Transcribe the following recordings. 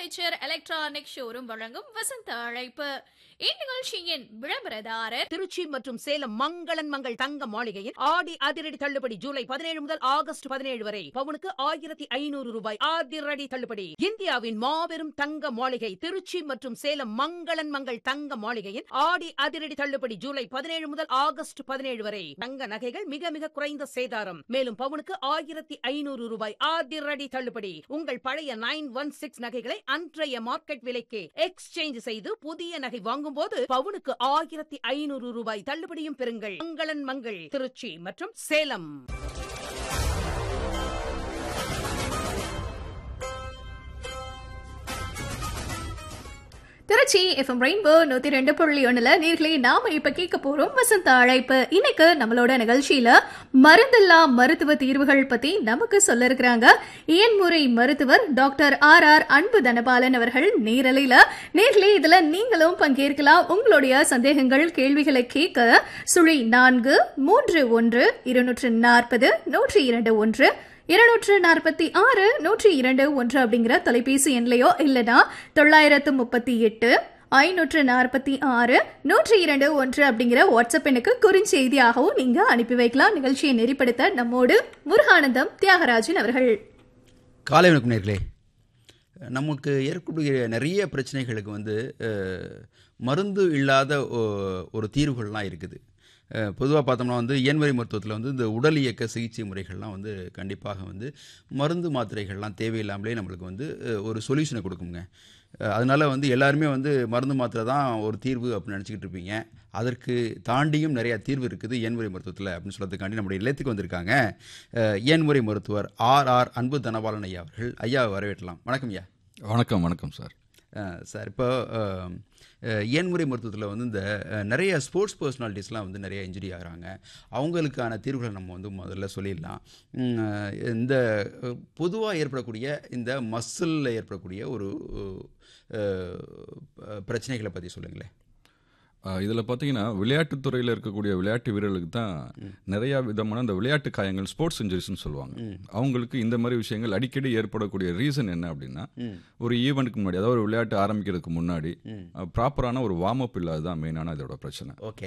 Furniture electronic showroom வழங்கும் வசந்த அழைப்பு இந்நிகழ்ச்சியின் விளம்பரதாரர் திருச்சி மற்றும் சேலம் மங்களன் மங்கள் தங்க மாளிகையில் ஆடி அதிரடி தள்ளுபடி ஜூலை பதினேழு முதல் ஆகஸ்ட் பதினேழு வரை பவுனுக்கு ஆயிரத்தி ஐநூறு ரூபாய் அதிரடி தள்ளுபடி இந்தியாவின் மாபெரும் தங்க மாளிகை திருச்சி மற்றும் சேலம் மங்களன் மங்கள் தங்க மாளிகையில் ஆடி அதிரடி தள்ளுபடி ஜூலை பதினேழு முதல் ஆகஸ்ட் பதினேழு வரை தங்க நகைகள் மிக மிக குறைந்த சேதாரம் மேலும் பவுனுக்கு ஆயிரத்தி ஐநூறு ரூபாய் அதிரடி தள்ளுபடி உங்கள் பழைய நைன் ஒன் சிக்ஸ் நகைகளை அன்றைய மார்க்கெட் விலைக்கு எக்ஸ்சேஞ்ச் செய்து புதிய நகை வாங்கும் போது பவுனுக்கு ஆயிரத்தி ஐநூறு ரூபாய் தள்ளுபடியும் பெறுங்கள் மங்களன் மங்கள் திருச்சி மற்றும் சேலம் திருச்சி எஃப்எம் ரெயின்போ நூத்தி ரெண்டு புள்ளி ஒண்ணுல நேர்களே நாம இப்ப கேட்க போறோம் வசந்த அழைப்பு இன்னைக்கு நம்மளோட நிகழ்ச்சியில மருந்தில்லா மருத்துவ தீர்வுகள் பத்தி நமக்கு சொல்ல இருக்கிறாங்க இயன்முறை மருத்துவர் டாக்டர் ஆர் ஆர் அன்பு தனபாலன் அவர்கள் நேரலையில நேர்களே இதுல நீங்களும் பங்கேற்கலாம் உங்களுடைய சந்தேகங்கள் கேள்விகளை கேட்க சுழி நான்கு மூன்று ஒன்று இருநூற்று நாற்பது நூற்றி இரண்டு ஒன்று இருநூற்று நாற்பத்தி ஆறு நூற்றி இரண்டு ஒன்று அப்படிங்கிற தொலைபேசி எண்லையோ இல்லைனா தொள்ளாயிரத்து முப்பத்தி எட்டு ஐநூற்று நாற்பத்தி ஆறு நூற்றி இரண்டு ஒன்று அப்படிங்கிற வாட்ஸ்அப் எண்ணுக்கு குறுஞ்செய்தியாகவும் நீங்க அனுப்பி வைக்கலாம் நிகழ்ச்சியை நெறிப்படுத்த நம்மோடு முருகானந்தம் தியாகராஜன் அவர்கள் காலை வணக்கம் நேர்களே நமக்கு ஏற்படக்கூடிய நிறைய பிரச்சனைகளுக்கு வந்து அஹ், மருந்து இல்லாத ஒ- ஒரு தீர்வுகள்லாம் இருக்குது பொதுவாக பார்த்தோம்னா வந்து இயன்முறை மருத்துவத்தில் வந்து இந்த உடல் இயக்க சிகிச்சை முறைகள்லாம் வந்து கண்டிப்பாக வந்து மருந்து மாத்திரைகள்லாம் தேவையில்லாமலே நம்மளுக்கு வந்து அஹ், ஒரு சொல்யூஷனை கொடுக்குங்க அஹ், அதனால வந்து எல்லாருமே வந்து மருந்து மாத்திரை தான் ஒரு தீர்வு அப்படின்னு நினச்சிக்கிட்டு இருப்பீங்க அதற்கு தாண்டியும் நிறைய தீர்வு இருக்குது இயன்முறை மருத்துவத்தில் அப்படின்னு சொல்கிறதுக்காண்டி நம்முடைய இல்லத்துக்கு வந்திருக்காங்க அஹ், இயன்முறை மருத்துவர் ஆர் ஆர் அன்பு தனபாலன் ஐயா அவர்கள் ஐயா வரவேற்றலாம் வணக்கம் ஐயா வணக்கம் வணக்கம் சார் அஹ், சார் இப்போ அஹ், அஹ், இயன்முறை மருத்துவத்தில் வந்து இந்த அஹ், நிறைய ஸ்போர்ட்ஸ் பர்சனாலிட்டிஸ்லாம் வந்து நிறைய இன்ஜுரி ஆகுறாங்க அவங்களுக்கான தீர்வுகளை நம்ம வந்து முதல்ல சொல்லிடலாம் உம், அஹ், இந்த பொதுவாக ஏற்படக்கூடிய இந்த மசிலில் ஏற்படக்கூடிய ஒரு அஹ், பிரச்சனைகளை பற்றி சொல்லுங்களேன் இதில் பார்த்தீங்கன்னா விளையாட்டுத் துறையில் இருக்கக்கூடிய விளையாட்டு வீரர்களுக்கு தான் நிறையா விதமான அந்த விளையாட்டு காயங்கள் ஸ்போர்ட்ஸ் இன்ஜுரிஸ்னு சொல்லுவாங்க அவங்களுக்கு இந்த மாதிரி விஷயங்கள் அடிக்கடி ஏற்படக்கூடிய ரீசன் என்ன அப்படின்னா ஒரு ஈவெண்ட்டுக்கு முன்னாடி அதாவது ஒரு விளையாட்டு ஆரம்பிக்கிறதுக்கு முன்னாடி ப்ராப்பரான ஒரு வார்ம் அப் இல்லாதது தான் மெயினான இதோட பிரச்சனை ஓகே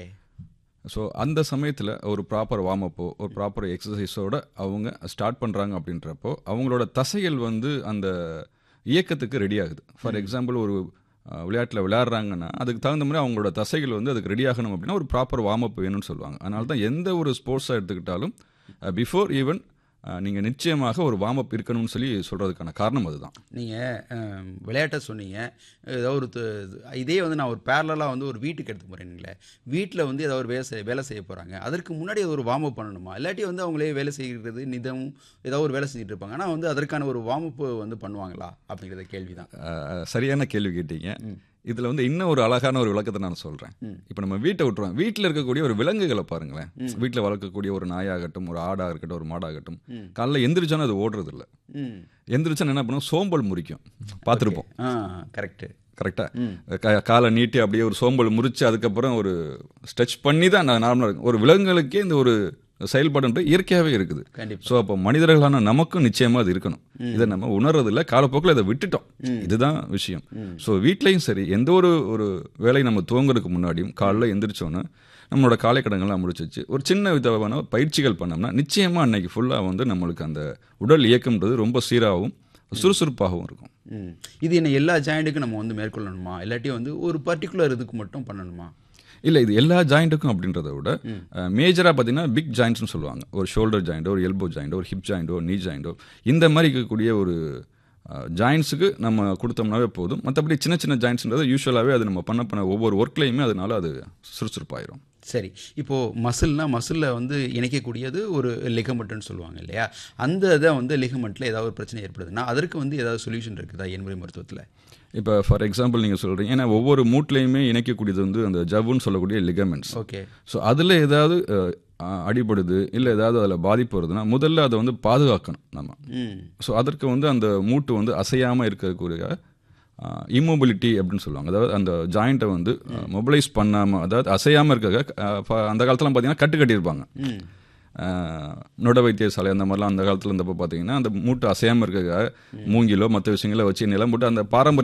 ஸோ அந்த சமயத்தில் ஒரு ப்ராப்பர் வார்ம் அப்போ ஒரு ப்ராப்பர் எக்ஸசைஸோட அவங்க ஸ்டார்ட் பண்ணுறாங்க அப்படின்றப்போ அவங்களோட தசைகள் வந்து அந்த இயக்கத்துக்கு ரெடி ஆகுது ஃபார் எக்ஸாம்பிள் ஒரு விளையாட்டில் விளையாடுறாங்கன்னா அதுக்கு தகுந்த மாதிரி அவங்களோட தசைகள் வந்து அதுக்கு ரெடி ஆகணும் அப்படின்னா ஒரு ப்ராப்பர் வார்ம் அப் வேணும்னு சொல்லுவாங்க அதனால தான் எந்த ஒரு ஸ்போர்ட்ஸாக எடுத்துக்கிட்டாலும் பிஃபோர் ஈவன் நீங்கள் நிச்சயமாக ஒரு வார்ம் அப் இருக்கணும்னு சொல்லி சொல்கிறதுக்கான காரணம் அதுதான் நீங்கள் விளையாட்டை சொன்னீங்க ஏதோ ஒரு து- இதே வந்து நான் ஒரு பேரலாக வந்து ஒரு வீட்டுக்கு எடுத்து போகிறேனுங்களே வீட்டில் வந்து ஏதோ ஒரு வேலை செய்ய வேலை செய்ய போகிறாங்க அதற்கு முன்னாடி அது ஒரு வார்ம் அப் பண்ணணுமா இல்லாட்டி வந்து அவங்களே வேலை செய்கிறது நிதம் ஏதோ ஒரு வேலை செஞ்சுட்டு இருப்பாங்க ஆனால் வந்து அதற்கான ஒரு வார்ம் அப் வந்து பண்ணுவாங்களா அப்படிங்கிறத கேள்வி தான் அஹ், சரியான கேள்வி கேட்டீங்க இதுல வந்து இன்னும் ஒரு அழகான ஒரு விளக்கத்தை நான் சொல்றேன் இப்போ நம்ம வீட்டை விட்டுருவோம் வீட்டில் இருக்கக்கூடிய ஒரு விலங்குகளை பாருங்களேன் வீட்டில் வளர்க்கக்கூடிய ஒரு நாயாகட்டும் ஒரு ஆடாக இருக்கட்டும் ஒரு மாடாகட்டும் காலைல எந்திரிச்சோன்னா அது ஓடுறது இல்ல ம் எந்திரிச்சோன்னு என்ன பண்ணும் சோம்பல் முறிக்கும் பார்த்துருப்போம் ஆ கரெக்டு கரெக்டாக காலை நீட்டி அப்படியே ஒரு சோம்பல் முறிச்சு அதுக்கப்புறம் ஒரு ஸ்ட்ரெச் பண்ணி தான் நார்மலாக இருக்கும் ஒரு விலங்குகளுக்கே இந்த ஒரு செயல்பாடுன்ற இயற்கையாகவே இருக்குது கண்டிப்பா. ஸோ அப்போ மனிதர்களான நமக்கும் நிச்சயமா அது இருக்கணும் இதை நம்ம உணர்றது இல்லை காலப்போக்கில் இதை விட்டுட்டோம் இதுதான் விஷயம் ஸோ வீட்லேயும் சரி எந்த ஒரு ஒரு வேலை நம்ம துவங்குறதுக்கு முன்னாடியும் காலைல எந்திரிச்சோன்னு நம்மளோட காலை கடன்கள்லாம் முடிச்சு வச்சு ஒரு சின்ன விதமான பயிற்சிகள் பண்ணோம்னா நிச்சயமா அன்னைக்கு ஃபுல்லாக வந்து நம்மளுக்கு அந்த உடல் இயக்கம்ன்றது ரொம்ப சீராகவும் சுறுசுறுப்பாகவும் இருக்கும் ம் இது என்ன எல்லா ஜாயிண்ட்டுக்கும் நம்ம வந்து மேற்கொள்ளணுமா இல்லாட்டி வந்து ஒரு பர்டிகுலர் இதுக்கு மட்டும் பண்ணணுமா இல்லை இது எல்லா ஜாயிண்ட்டுக்கும் அப்படின்றத விட மேஜராக பார்த்தீங்கன்னா பிக் ஜாயிண்ட்ஸ்னு சொல்லுவாங்க ஒரு ஷோல்டர் ஜாயிண்டோ ஒரு எல்போ ஜாயிண்டோ ஒரு ஹிப் ஜாயிண்டோ நீ ஜாயிண்டோ இந்த மாதிரி இருக்கக்கூடிய ஒரு ஜாயிண்ட்ஸுக்கு நம்ம கொடுத்தோம்னாவே போதும் மற்றபடி சின்ன சின்ன ஜாயிண்ட்ஸ்ன்றது யூஸ்வலாகவே அது நம்ம பண்ண பண்ண ஒவ்வொரு ஒர்க்லையுமே அதனால அது சுறுசுறுப்பாயிரும் சரி இப்போது மசில்னா மசிலில் வந்து இணைக்கக்கூடியது ஒரு லிகமெண்ட்னு சொல்லுவாங்க இல்லையா அந்த இதை வந்து லிகமெண்ட்டில் ஏதாவது ஒரு பிரச்சனை ஏற்படுதுன்னா அதற்கு வந்து ஏதாவது சொல்யூஷன் இருக்குதா என்முறை மருத்துவத்தில் இப்போ ஃபார் எக்ஸாம்பிள் நீங்கள் சொல்கிறீங்க ஏன்னா ஒவ்வொரு மூட்லையுமே இணைக்கக்கூடியது வந்து அந்த ஜவ்வுன்னு சொல்லக்கூடிய லிகமெண்ட்ஸ் ஓகே ஸோ அதில் ஏதாவது அஹ், அஹ், அடிபடுது இல்லை ஏதாவது அதில் பாதிப்பு வருதுன்னா முதல்ல அதை வந்து பாதுகாக்கணும் நம்ம ம் ஸோ அதற்கு வந்து அந்த மூட்டு வந்து அசையாமல் இருக்கக்கூடிய இம்மொபிலிட்டி அப்படின்னு சொல்லுவாங்க அதாவது அந்த ஜாயிண்ட்டை வந்து மொபிலைஸ் பண்ணாமல் அதாவது அசையாமல் இருக்க அந்த காலத்துலாம் பார்த்தீங்கன்னா கட்டு கட்டியிருப்பாங்க ம் ஆஹ், நொட வைத்தியசாலை அந்த மாதிரிலாம் அந்த காலத்தில் இருந்தப்போ பார்த்தீங்கன்னா அந்த மூட்டு அசையாமல் இருக்க மூங்கிலோ மற்ற விஷயங்களோ வச்சு நிலம் போட்டு அந்த பாரம்பரிய